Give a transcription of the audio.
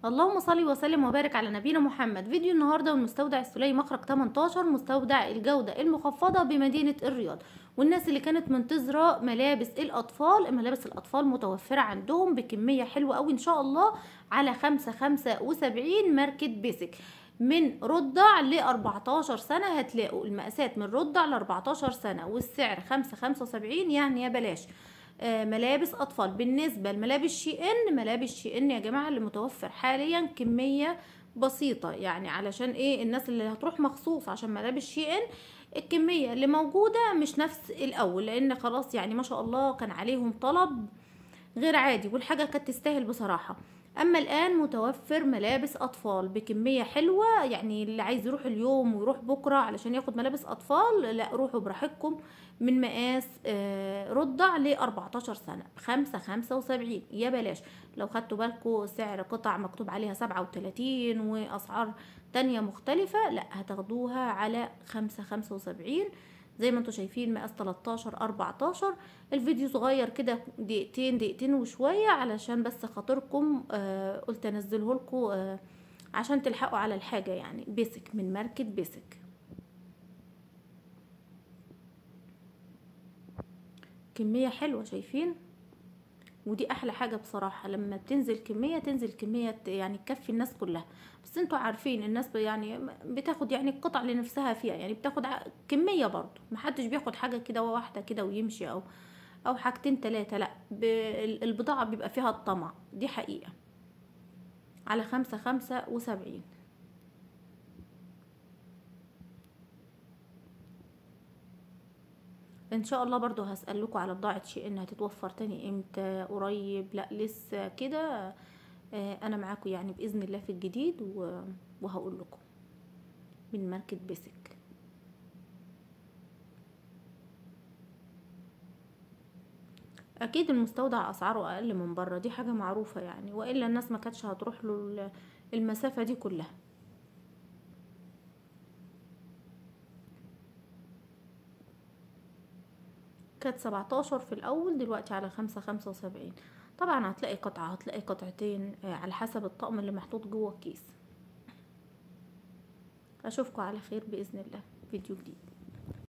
اللهم صل وسلم وبارك على نبينا محمد فيديو النهارده من مستودع السلي مخرج 18 مستودع الجودة المخفضة بمدينة الرياض والناس اللي كانت منتظرة ملابس الأطفال ملابس الأطفال متوفرة عندهم بكمية حلوة أوي إن شاء الله على خمسة خمسة وسبعين ماركة بيسك من رضع ل 14 سنة هتلاقوا المقاسات من رضع ل 14 سنة والسعر خمسة خمسة وسبعين يعني يا بلاش آه، ملابس اطفال بالنسبه لملابس شي ان ملابس شي ان يا جماعه اللي متوفر حاليا كميه بسيطه يعني علشان ايه الناس اللي هتروح مخصوص عشان ملابس شي ان الكميه اللي موجوده مش نفس الاول لان خلاص يعني ما شاء الله كان عليهم طلب غير عادي والحاجه كانت تستاهل بصراحه اما الان متوفر ملابس اطفال بكميه حلوه يعني اللي عايز يروح اليوم ويروح بكره علشان ياخد ملابس اطفال لا روحوا براحتكم من مقاس آه، رضع ل 14 سنه بخمسة خمسة وسبعين يا بلاش لو خدتوا بالكم سعر قطع مكتوب عليها سبعة وتلاتين واسعار تانية مختلفة لا هتاخدوها على خمسة خمسة وسبعين زي ما انتم شايفين مقاس 13 14 الفيديو صغير كده دقيقتين دقيقتين وشويه علشان بس خاطركم آه قلت انزله لكم آه عشان تلحقوا على الحاجه يعني بيسك من ماركه بيسك كميه حلوه شايفين ودي احلى حاجه بصراحه لما بتنزل كميه تنزل كميه يعني تكفي الناس كلها بس انتوا عارفين الناس يعني بتاخد يعني القطع لنفسها فيها يعني بتاخد كميه برضو محدش بياخد حاجه كده واحده كده ويمشي او او حاجتين تلاتة لا البضاعه بيبقى فيها الطمع دي حقيقه على خمسة خمسة وسبعين ان شاء الله برضو هسألكوا على بضاعة شيء انها تتوفر تاني امتى قريب لا لسه كده آه، انا معاكم يعني باذن الله في الجديد وهقول لكم من ماركة بيسك اكيد المستودع اسعاره اقل من بره دي حاجة معروفة يعني والا الناس ما كانتش هتروح له المسافة دي كلها كانت سبعتاشر في الاول دلوقتي على خمسة خمسة وسبعين طبعا هتلاقي قطعة هتلاقي قطعتين آه، على حسب الطقم اللي محطوط جوه الكيس اشوفكم على خير باذن الله فيديو جديد